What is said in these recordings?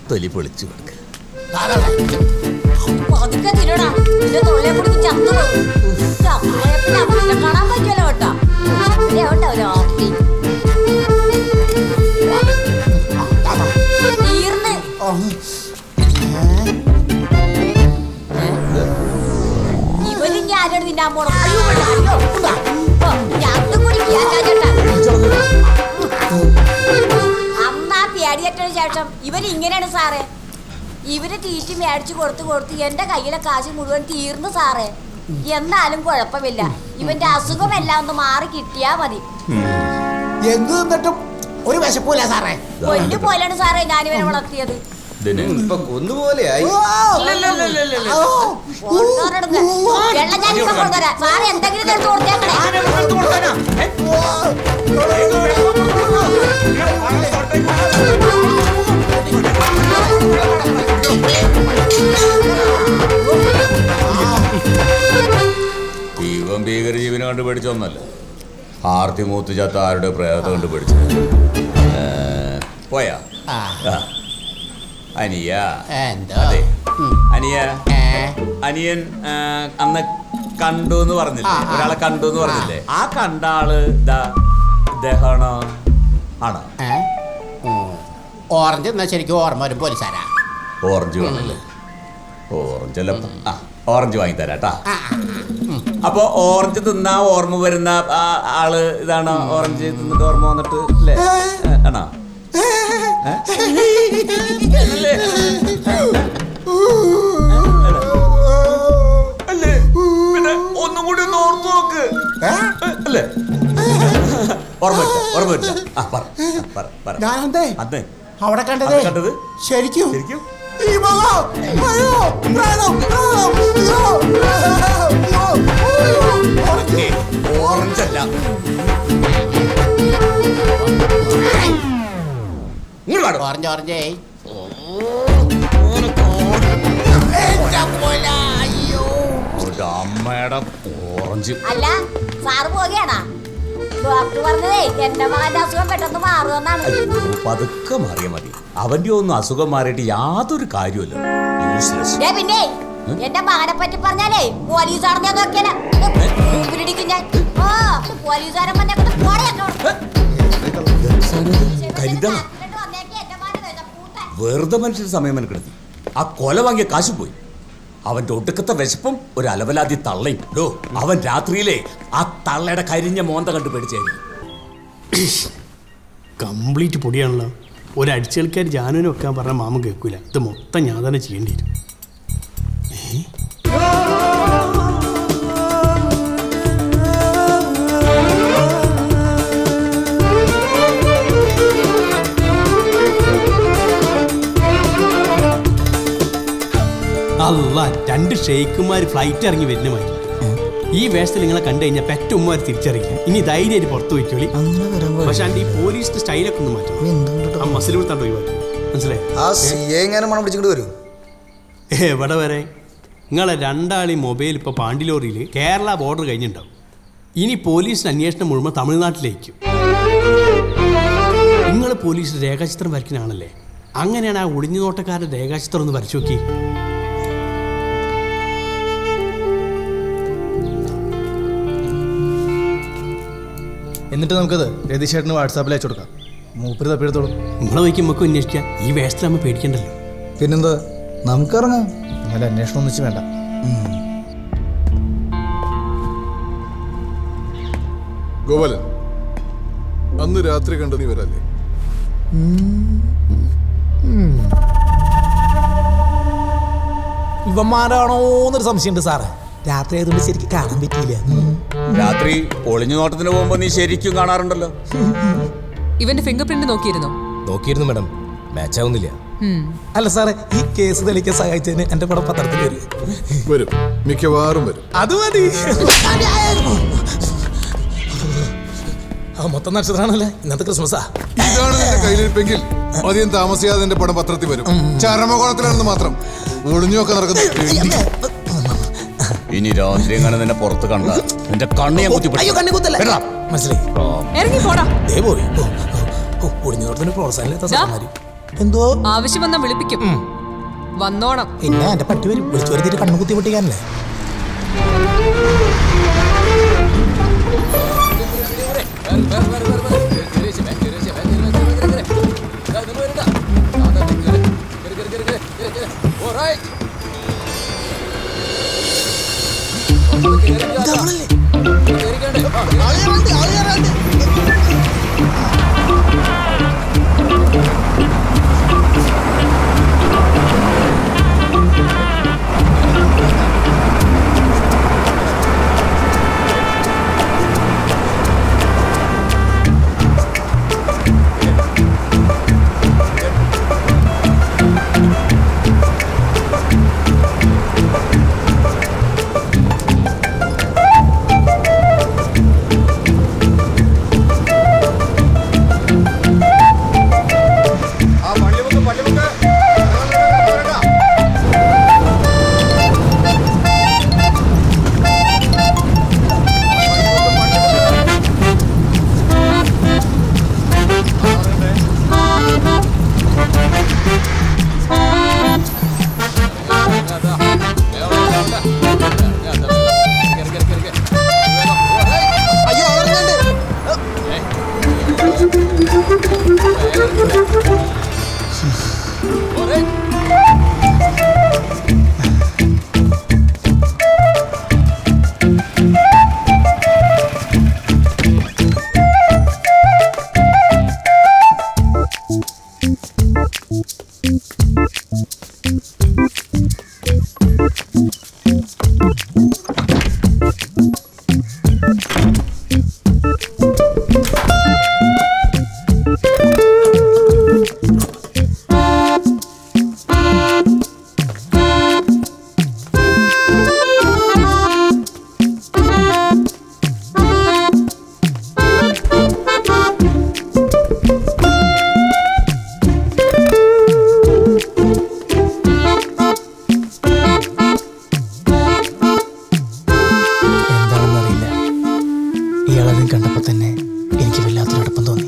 തൊലി പൊളിച്ചു കൊടുക്ക പതുക്കെ തിന്നടാ നിന്റെ തൊഴിലെ കുടിച്ച് ചത്തു ചത്തുപോയപ്പോ ഞാൻ കാണാൻ പറ്റുമല്ലോ കേട്ടോ ഇവിടെ ഉണ്ടോ ഒരു ആർത്തി തീർന്ന് ഇവനും ഞാനോട് തിന്നാൻ പോണം അയ്യോ വേണ്ട, അയ്യോ ഓ, ഞണ്ടും കൂടി പിയാക്കാൻ ചേട്ടാ അന്നാ പേടിയേറ്റതിന് ശേഷം ഇവൻ ഇങ്ങനെയാണ് സാറേ ഇവര് തീറ്റി മേടിച്ചു കൊടുത്ത് കൊടുത്ത് എന്റെ കയ്യിലെ കാശ് മുഴുവൻ തീർന്നു സാറേ എന്നാലും കുഴപ്പമില്ല ഇവന്റെ അസുഖമെല്ലാം ഒന്ന് മാറി കിട്ടിയാ മതി എന്ത് തിന്നിട്ടും ഒരു വിശപ്പില്ല സാറേ പൊന്നു പോലെയാണ് സാറേ ഞാനിവനെ വളർത്തിയത് ഇപ്പൊ കൊന്നുപോലെയായി കൊടുത്തോരെടുക്ക്. വെള്ളം ഞാൻ ഇപ്പൊ കൊണ്ടുവരാം സാറേ എന്തെങ്കിലും എടുത്ത് കൊടുത്തേക്കണേ ഇവൻ ഭീകരജീവിനെ കണ്ട് പേടിച്ചൊന്നല്ല ആർത്തി മൂത്ത് ചത്ത ആരുടെ പ്രേതത്തെ കണ്ട് പേടിച്ചു പോയാ ആ. ആ. അനിയ എന്തോ അതെ അനിയ അനിയൻ ആ, അന്ന് കണ്ടു എന്ന് പറഞ്ഞില്ലേ ആ, ആ. ഒരാളെ കണ്ടു എന്ന് പറഞ്ഞില്ലേ ആ കണ്ട ആള് ഇതാ ഇദ്ദേഹമാണോ ആണോ ഓറഞ്ച് എന്നാ ശരിക്കും ഓർമ്മ വരും പോലീസാരാ ഓറഞ്ച് വേണല്ലേ ഓറഞ്ച് അല്ല ആ ഓറഞ്ച് വാങ്ങി തരാട്ടാ അപ്പൊ ഓറഞ്ച് തിന്നാ ഓർമ്മ വരുന്ന ആ ആള് ഇതാണോ ഓറഞ്ച് തിന്നിട്ട് ഓർമ്മ വന്നിട്ട് അല്ലേ ഏ, ആണോ ഏ? അല്ലേ? അല്ലേ? പിന്നെ ഒന്നും കൂടി ഒന്ന് ഓർത്തു നോക്ക് അല്ലേ ഓർമ്മ വരില്ല ഓർമ്മ വരില്ല ആ പറ ആ, പറ പറ ഞാനെന്തേ അതെ അവിടെ കണ്ടത് അത് കണ്ടത് ശരിക്കും ശരിക്കും ഈ മകോ അയ്യോ പ്രാണം പ്രാണം അയ്യോ അയ്യോ ഓറഞ്ച് ഓറഞ്ച് അല്ല ഇങ്ങോട്ട് വാടോ. ഓറഞ്ച് ഓറഞ്ചേ ഒരു അമ്മയുടെ ഓറഞ്ച് അല്ല സാറ് പോവുകയാണാ ഡോക്ടർ പറഞ്ഞതേ എന്റെ മകന്റെ അസുഖം പെട്ടെന്ന് മാറുമെന്നാണ് അയ്യോ, പതുക്കെ മാറിയ മതി അവന്റെ ഒന്നും അസുഖം മാറിയിട്ട് യാതൊരു കാര്യമല്ല യൂസ്ലെസ് ദേ പിന്നെ എന്റെ മകനെ പറ്റി പറഞ്ഞാലേ പോലീസാണെന്ന് ഞാൻ നോക്കിയാലേ പിടിക്കും ഞാൻ ഓ പോലീസുകാരൻ വന്നെ കൊണ്ട് പോടെയൊക്കെ കരുതണം വെറുതെ മനുഷ്യന് സമയം മെനക്കെടുത്തി ആ കൊല വാങ്ങിയ കാശ് പോയി അവന്റെ ഒടുക്കത്തെ വിശപ്പും ഒരു അലവലാതി തള്ളയും ഡോ അവൻ രാത്രിയിലെ ആ തള്ളയുടെ കരിഞ്ഞ മോന്ത കണ്ട് പേടിച്ചായിരുന്നു കംപ്ലീറ്റ് പൊടിയാണല്ലോ ഒരു അടിച്ചേൽക്കാർ ജാനുവിനെ വെക്കാൻ പറഞ്ഞാൽ മാമൻ കേൾക്കൂല ഇത് മൊത്തം ഞാൻ തന്നെ ചെയ്യേണ്ടി വരും ഏ? അല്ല രണ്ട് ഷെയ്ക്കുമാർ ഫ്ലൈറ്റ് ഇറങ്ങി വരുന്ന മാതിരി ഈ വേഷത്തിൽ നിങ്ങളെ കണ്ടു കഴിഞ്ഞാൽ പെറ്റുമ്മാർ തിരിച്ചറിയില്ല ഇനി ധൈര്യമായിട്ട് പുറത്തു പോയിക്കോളി പക്ഷെ അതിന്റെ ഈ പോലീസിന്റെ സ്റ്റൈലൊക്കെ ഒന്ന് മാറ്റണം ആ മസിൽ കൊടുത്താണ്ട് ഒഴിവാക്കി മനസ്സിലായി ആ സി എ എങ്ങാനും മണം പിടിച്ചിട്ട് വരും എവിടെ വരെ നിങ്ങളെ രണ്ടാളി മൊബൈൽ ഇപ്പോൾ പാണ്ടിലോറിയിൽ കേരള ബോർഡർ കഴിഞ്ഞിട്ടുണ്ടാവും ഇനി പോലീസിന് അന്വേഷണം മുഴുവൻ തമിഴ്നാട്ടിലേക്കും നിങ്ങൾ പോലീസ് രേഖാചിത്രം വരയ്ക്കുന്ന ആണല്ലേ അങ്ങനെയാണ് ആ ഒളിഞ്ഞു നോട്ടക്കാരുടെ രേഖാചിത്രം ഒന്ന് വരച്ചു നോക്കി എന്നിട്ട് നമുക്കത് രതീഷേട്ടന് വാട്സാപ്പിൽ അയച്ചു കൊടുക്കാം മൂപ്പര് തപ്പിയെടുത്തോളും നിങ്ങളെ വയ്ക്കും നമുക്ക് അന്വേഷിക്കാം ഈ വേഷത്തിൽ നമ്മൾ പേടിക്കണ്ടല്ലോ പിന്നെന്താ നമുക്കിറങ്ങാം എന്നാലും അന്വേഷണം ഒന്നിച്ച് വേണ്ട ഗോപാലൻ അന്ന് രാത്രി കണ്ട നീ വരല്ലേ ഇവന്മാരാണോ എന്നൊരു സംശയമുണ്ട് സാറേ രാത്രി ആയതുകൊണ്ട് ശരിക്കും കാണാൻ പറ്റിയില്ല രാത്രി ഒളിഞ്ഞു നോട്ടത്തിന് പോകുമ്പോ നീ ശരിക്കും കാണാറുണ്ടല്ലോ ഇവന്റെ ഫിംഗർ പ്രിന്റ് നോക്കിയിരുന്നോ നോക്കിയിരുന്നു മാഡം മാച്ച് ആവുന്നില്ല ഉം. അല്ല സാറേ ഈ കേസ് തെളിയിക്കാൻ സഹായിച്ചതിന് എന്റെ പടം പത്രത്തിൽ വരും വരും മിക്കവാറും വരും അത് മതി ആ മൊത്തം നക്ഷത്രമാണല്ലേ ഇന്നത്തെ ക്രിസ്മസാ ഇതാണ് നിന്റെ കയ്യിലിരിപ്പെങ്കിൽ അധികം താമസിയാതെ എന്റെ പടം പത്രത്തിൽ വരും ചരമകോളത്തിലാണെന്ന് മാത്രം ഒളിഞ്ഞൊക്കെ നടക്കുന്നു ഇനി രാത്രി എങ്ങനെ നിന്നെ പുറത്ത് കണ്ട നിന്റെ കണ്ണ് ഞാൻ കുത്തി അയ്യോ കണ്ണി കുത്തല്ല മനസ്സിലായി ഇറങ്ങി പോടാ ദേ പോയി ഒടിഞ്ഞോടത്തിന് പ്രോത്സാഹനം ദാ, എന്തോ ആവശ്യം വന്നാ വിളിപ്പിക്കും വന്നോണം പിന്നെ എന്റെ പട്ടി വരും വിളിച്ചു വരുത്തിട്ട് കണ്ണു കുത്തി പൊട്ടിക്കാനല്ലേ എന്താണെന്നറിയില്ല ഇയാളെയും കണ്ടപ്പോ തന്നെ എനിക്ക് വല്ലാത്തൊരു അടുപ്പം തോന്നി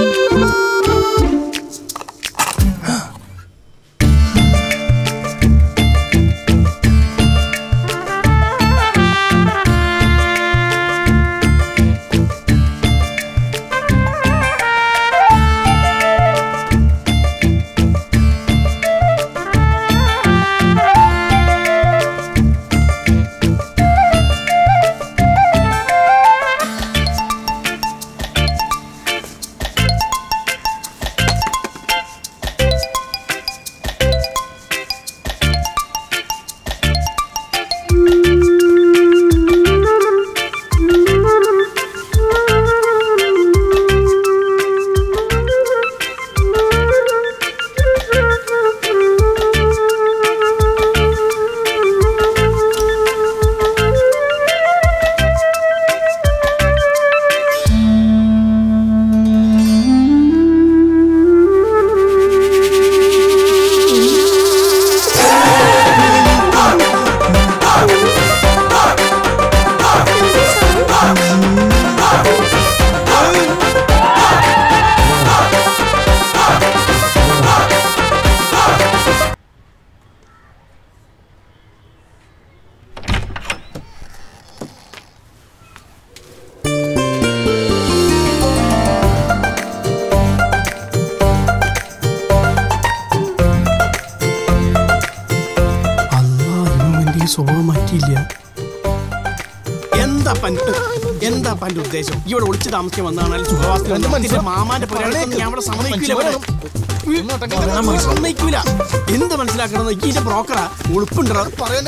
അല്ലാ ഇവന്റെ ഈ സ്വഭാവം മാറ്റിയില്ല എന്താ പന്റെ എന്താ പന്റെ ഉദ്ദേശം ഇവിടെ ഒളിച്ച് താമസിക്കാൻ വന്നതാണ് സുഖവാസത്തിന്റെ മാമാന്റെ പുരാണത്തിൽ ഞാൻ അവിടെ സമ്മതിക്കില്ല ഇവിടെ. സമ്മതിക്കൂല എന്ത് മനസ്സിലാക്കണം ഇതിന്റെ ബ്രോക്കറാ ഉളുപ്പുണ്ടോ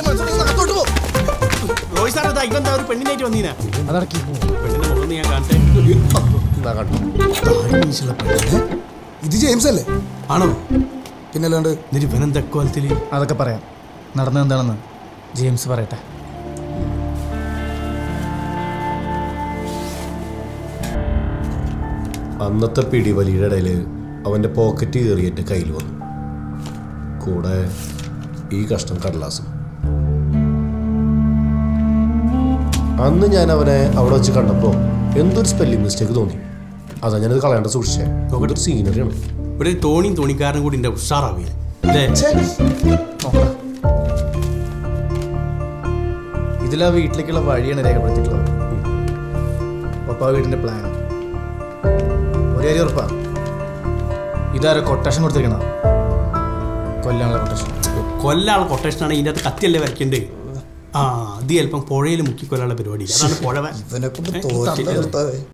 റോയ് സാർ ഇതാ ഇവന്താ ഒരു പെണ്ണിനായിട്ട് വന്നീനാ പെണ്ണിന്റെ മുഖം ഞാൻ കാണട്ടെ താടി മീശയുള്ള പെണ്ണ്. ഇത് ജെയിംസ് അല്ലേ ആണോ പിന്നല്ലാണ്ട് എന്നിട്ട് ഇവനെന്താ കോലത്തില് അതൊക്കെ പറയാം നടന്നത് എന്താണെന്ന് ജെയിംസ് പറയട്ടെ അന്നത്തെ പിടിവലിയുടെ ഇടയിൽ അവൻ്റെ പോക്കറ്റ് കയറിയിട്ട് കയ്യിൽ വന്നു കൂടെ ഈ കഷ്ടം കടലാസും അന്ന് ഞാൻ അവനെ അവിടെ വെച്ച് കണ്ടപ്പോൾ എന്തൊരു സ്പെല്ലിംഗ് മിസ്റ്റേക്ക് തോന്നി അതാ ഞാനത് കളയാണ്ട് സൂക്ഷിച്ചേ ഒരു സീനറിയാണ് ഒരു തോണിയും തോണിക്കാരനും കൂടി എൻ്റെ ഉഷാറാവുക അല്ലേ ഇതിലാ വീട്ടിലേക്കുള്ള വഴിയാണ് രേഖപ്പെടുത്തിയിട്ടുള്ളത് പപ്പ വീടിന്റെ പ്ലാൻ ഒരു കാര്യം ഉറപ്പാ ഇതാരോ കൊട്ടേഷൻ കൊടുത്തിരിക്കണം കൊല്ലാനുള്ള കൊട്ടേഷൻ കൊല്ലാനുള്ള കൊട്ടേഷനാണ് ഇതിൻ്റെ അകത്ത് കത്തിയല്ലേ വരയ്ക്കേണ്ടത് ആ അത് ചിലപ്പം പുഴയിൽ മുക്കി കൊല്ലാനുള്ള പരിപാടി അതാണ് പുഴ ഇവനെ കൊണ്ട് തോറ്റ